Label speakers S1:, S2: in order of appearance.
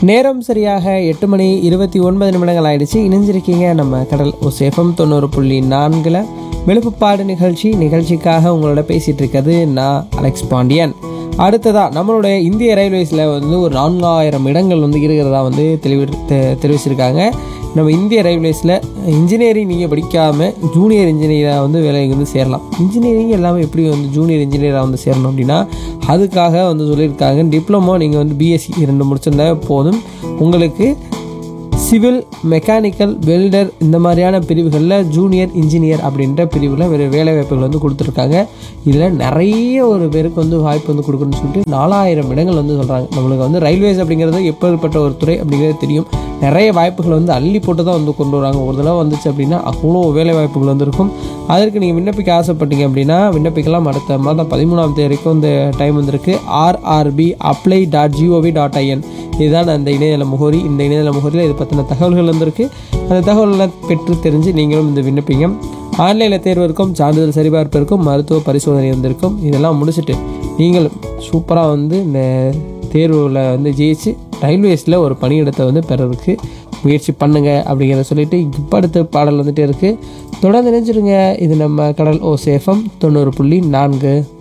S1: நேரம் சரியாக எட்டு மணி இருபத்தி ஒன்பது நிமிடங்கள் ஆயிடுச்சு இணைஞ்சிருக்கீங்க நம்ம கடல் சேஃபம் தொண்ணூறு புள்ளி நான்கில் விழுப்புப்பாடு நிகழ்ச்சி நிகழ்ச்சிக்காக உங்களோட பேசிகிட்டு இருக்கிறது நான் அலெக்ஸ் பாண்டியன் அடுத்ததாக நம்மளுடைய இந்திய ரயில்வேஸில் வந்து ஒரு நான்காயிரம் இடங்கள் வந்து இருக்கிறதா வந்து தெளிவு தெ- தெரிவிச்சிருக்காங்க நம்ம இந்திய ரயில்வேஸில் இன்ஜினியரிங் நீங்கள் படிக்காமல் ஜூனியர் இன்ஜினியராக வந்து வேலைக்கு வந்து சேரலாம் இன்ஜினியரிங் எல்லாமே எப்படி வந்து ஜூனியர் இன்ஜினியராக வந்து சேரணும் அப்படின்னா அதுக்காக வந்து சொல்லியிருக்காங்க டிப்ளமோ நீங்கள் வந்து பிஎஸ்சி ரெண்டு முடிச்சிருந்தா போதும் உங்களுக்கு சிவில் மெக்கானிக்கல் வெல்டர் இந்த மாதிரியான பிரிவுகளில் ஜூனியர் இன்ஜினியர் அப்படின்ற பிரிவில் வேறு வேலை வாய்ப்புகள் வந்து கொடுத்துருக்காங்க இதில் நிறைய ஒரு பேருக்கு வந்து வாய்ப்பு வந்து கொடுக்கணும்னு சொல்லிட்டு நாலாயிரம் இடங்கள் வந்து சொல்கிறாங்க நம்மளுக்கு வந்து ரயில்வேஸ் அப்படிங்கிறது எப்பேற்பட்ட ஒரு துறை அப்படிங்கிறது தெரியும் நிறைய வாய்ப்புகள் வந்து அள்ளி போட்டு தான் வந்து கொண்டு வராங்க ஒரு தடவை வந்துச்சு அப்படின்னா அவ்வளோ வேலை வாய்ப்புகள் வந்து இருக்கும் அதற்கு நீங்கள் விண்ணப்பிக்க ஆசைப்பட்டீங்க அப்படின்னா விண்ணப்பிக்கலாம் அடுத்த மாதம் பதிமூணாம் தேதி வரைக்கும் இந்த டைம் வந்திருக்கு RRB apply dot G O V dot IN இணையதள முகவரி இந்த இணையதள முகவரியில் இது பற்றின தகவல்கள் வந்திருக்கு அந்த தகவல்களை பெற்று தெரிஞ்சு நீங்களும் இந்த விண்ணப்பிங்க ஆன்லைனில் தேர்விற்கும் சான்றிதழ் சரிபார்ப்பிற்கும் மருத்துவ பரிசோதனை இருந்திருக்கும் இதெல்லாம் முடிச்சுட்டு நீங்களும் சூப்பராக வந்து இந்த தேர்வில் வந்து ஜெயிச்சு ரயில்வேஸில் ஒரு பணியிடத்தை வந்து பெறறதுக்கு முயற்சி பண்ணுங்க அப்படிங்கிறத சொல்லிட்டு இப்போ அடுத்த பாடல் வந்துட்டே இருக்குது தொடர்ந்து நினைச்சிருங்க இது நம்ம கடல் ஓ சேஃபம் தொண்ணூறு புள்ளி நான்கு